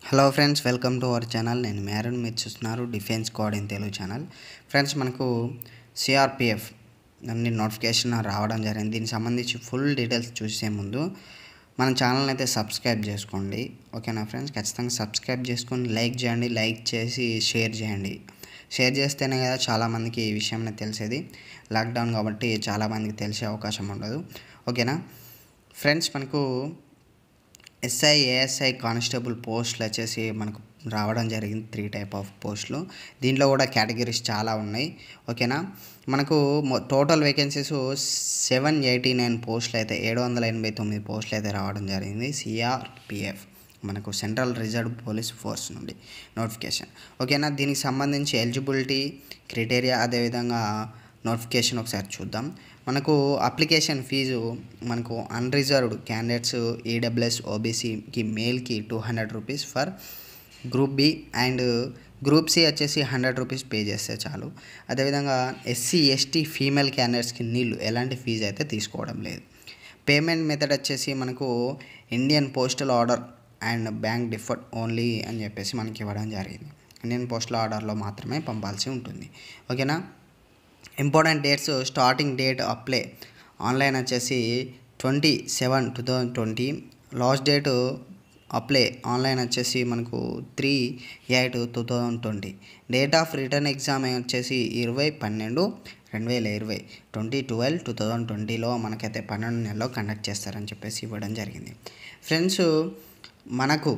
hello friends welcome to our channel నేను మేరన్ మీరు చూస్తున్నారు defence code in Telugu channel friends మనకు సిఆర్పిఎఫ్ అన్ని నోటిఫికేషన్ రావడం జరిగింది దీనికి సంబంధించి ఫుల్ డీటెయిల్స్ చూసే ముందు మన ఛానల్ని అయితే సబ్స్క్రైబ్ చేసుకోండి ఓకేనా ఫ్రెండ్స్ ఖచ్చితంగా సబ్స్క్రైబ్ చేసుకొని లైక్ చేయండి లైక్ చేసి షేర్ చేయండి షేర్ చేస్తేనే కదా చాలామందికి ఈ విషయం తెలిసేది లాక్డౌన్ కాబట్టి చాలామందికి తెలిసే అవకాశం ఉండదు ఓకేనా ఫ్రెండ్స్ మనకు ఎస్ఐ ఏఎస్ఐ కానిస్టేబుల్ పోస్టులు వచ్చేసి మనకు రావడం జరిగింది త్రీ టైప్ ఆఫ్ పోస్టులు దీంట్లో కూడా కేటగిరీస్ చాలా ఉన్నాయి ఓకేనా మనకు total vacancies seven eighty nine పోస్టులు అయితే ఏడు వందల ఎనభై తొమ్మిది పోస్టులు అయితే రావడం జరిగింది సిఆర్పిఎఫ్ మనకు సెంట్రల్ రిజర్వ్ పోలీస్ ఫోర్స్ నుండి నోటిఫికేషన్ ఓకేనా దీనికి సంబంధించి ఎలిజిబిలిటీ క్రైటీరియా అదేవిధంగా నోటిఫికేషన్ ఒకసారి చూద్దాం మనకు అప్లికేషన్ ఫీజు మనకు అన్రిజర్వ్డ్ క్యాండిడేట్స్ ఈడబ్ల్యూఎస్ ఓబీసీకి మేల్కి two hundred rupees for group B and group C వచ్చేసి హండ్రెడ్ రూపీస్ పే చేస్తే చాలు అదేవిధంగా ఎస్సీ ఎస్టీ ఫీమేల్ క్యాండిడేట్స్కి నీళ్ళు ఎలాంటి ఫీజు అయితే తీసుకోవడం లేదు పేమెంట్ మెథడ్ వచ్చేసి మనకు Indian postal order and bank draft only అని చెప్పేసి మనకి ఇవ్వడం జరిగింది ఇండియన్ పోస్టల్ ఆర్డర్లో మాత్రమే పంపాల్సి ఉంటుంది ఓకేనా important dates starting date apply online వచ్చేసి twenty seven two thousand twenty last date apply online వచ్చేసి మనకు three eight two thousand twenty date of return exam వచ్చేసి ఇరవై పన్నెండు రెండు వేల ఇరవై ట్వంటీ ట్వెల్వ్ టూ థౌజండ్ ట్వంటీలో మనకైతే పన్నెండు నెలలో కండక్ట్ చేస్తారని చెప్పేసి ఇవ్వడం జరిగింది ఫ్రెండ్స్ మనకు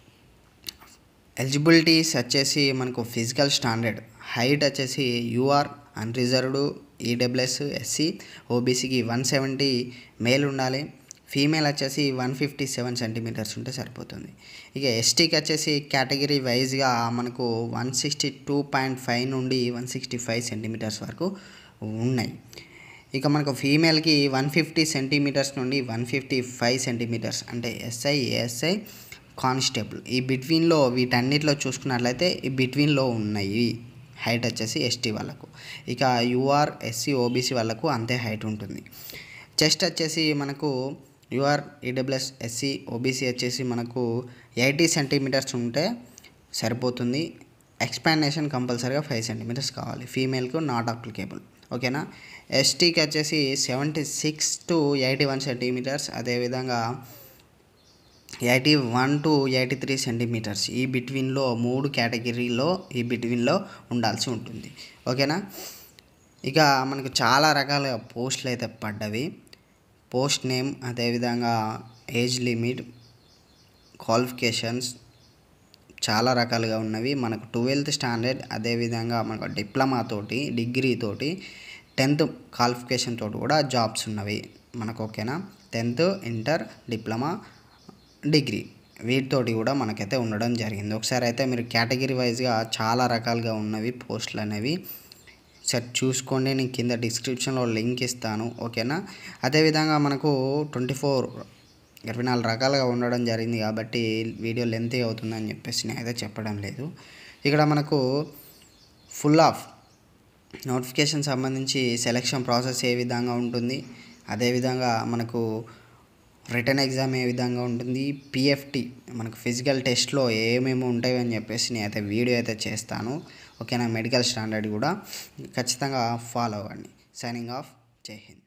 ఎలిజిబిలిటీస్ వచ్చేసి మనకు ఫిజికల్ స్టాండర్డ్ హైట్ వచ్చేసి యూఆర్ అన్రిజర్వ్డ్ ఈడబ్ల్యూఎస్ ఎస్సీ ఓబీసీకి వన్ సెవెంటీ మేల్ ఉండాలి ఫీమేల్ వచ్చేసి వన్ ఫిఫ్టీ సెవెన్ సెంటీమీటర్స్ ఉంటే సరిపోతుంది ఇక ఎస్టీకి వచ్చేసి కేటగిరీ వైజ్గా మనకు one sixty two point five నుండి వన్ సిక్స్టీ ఫైవ్ సెంటీమీటర్స్ వరకు ఉన్నాయి ఇక మనకు ఫీమేల్కి వన్ ఫిఫ్టీ సెంటీమీటర్స్ నుండి వన్ ఫిఫ్టీ ఫైవ్ సెంటీమీటర్స్ అంటే ఎస్ఐ ఏఎస్ఐ కానిస్టేబుల్ ఈ బిట్వీన్లో వీటన్నిటిలో చూసుకున్నట్లయితే ఈ బిట్వీన్లో ఉన్నాయి హైట్ వచ్చేసి ఎస్టీ వాళ్ళకు ఇక యూఆర్ ఎస్సీ ఓబీసీ వాళ్ళకు అంతే హైట్ ఉంటుంది చెస్ట్ వచ్చేసి మనకు యూఆర్ ఈడబ్ల్యూఎస్ ఎస్సీ ఓబీసీ వచ్చేసి మనకు ఎయిటీ సెంటీమీటర్స్ ఉంటే సరిపోతుంది ఎక్స్పాండేషన్ కంపల్సరీగా ఫైవ్ సెంటీమీటర్స్ కావాలి ఫీమేల్కు నాట్ అప్లికేబుల్ ఓకేనా ఎస్టీకి వచ్చేసి seventy six to eighty one centimeters అదేవిధంగా eighty one to eighty three centimeters ఈ బిట్వీన్లో మూడు కేటగిరీలో ఈ బిట్వీన్లో ఉండాల్సి ఉంటుంది ఓకేనా ఇక మనకు చాలా రకాల పోస్టులు అయితే పడ్డవి పోస్ట్ నేమ్ అదేవిధంగా ఏజ్ లిమిట్ క్వాలిఫికేషన్స్ చాలా రకాలుగా ఉన్నవి మనకు ట్వెల్త్ స్టాండర్డ్ అదేవిధంగా మనకు డిప్లొమా తోటి డిగ్రీ తోటి టెన్త్ క్వాలిఫికేషన్ తోటి కూడా జాబ్స్ ఉన్నవి మనకు ఓకేనా టెన్త్ ఇంటర్ డిప్లొమా డిగ్రీ వీటితోటి కూడా మనకైతే ఉండడం జరిగింది ఒకసారి అయితే మీరు కేటగిరీ వైజ్గా చాలా రకాలుగా ఉన్నవి పోస్టులు అనేవి సరే చూసుకోండి నేను కింద డిస్క్రిప్షన్లో లింక్ ఇస్తాను ఓకేనా అదేవిధంగా మనకు ట్వంటీ ఫోర్ ఇరవై నాలుగు రకాలుగా ఉండడం జరిగింది కాబట్టి వీడియో లెంత్ అవుతుందని చెప్పేసి నేనైతే చెప్పడం లేదు ఇక్కడ మనకు ఫుల్ ఆఫ్ నోటిఫికేషన్ సంబంధించి సెలక్షన్ ప్రాసెస్ ఏ విధంగా ఉంటుంది అదేవిధంగా మనకు రిటర్న్ ఎగ్జామ్ ఏ విధంగా ఉంటుంది పిఎఫ్టి మనకు ఫిజికల్ టెస్ట్లో ఏమేమి ఉంటాయి అని చెప్పేసి నేను అయితే వీడియో అయితే చేస్తాను ఓకేనా మెడికల్ స్టాండర్డ్ కూడా ఖచ్చితంగా ఫాలో అవ్వండి సైనింగ్ ఆఫ్ జై హింద్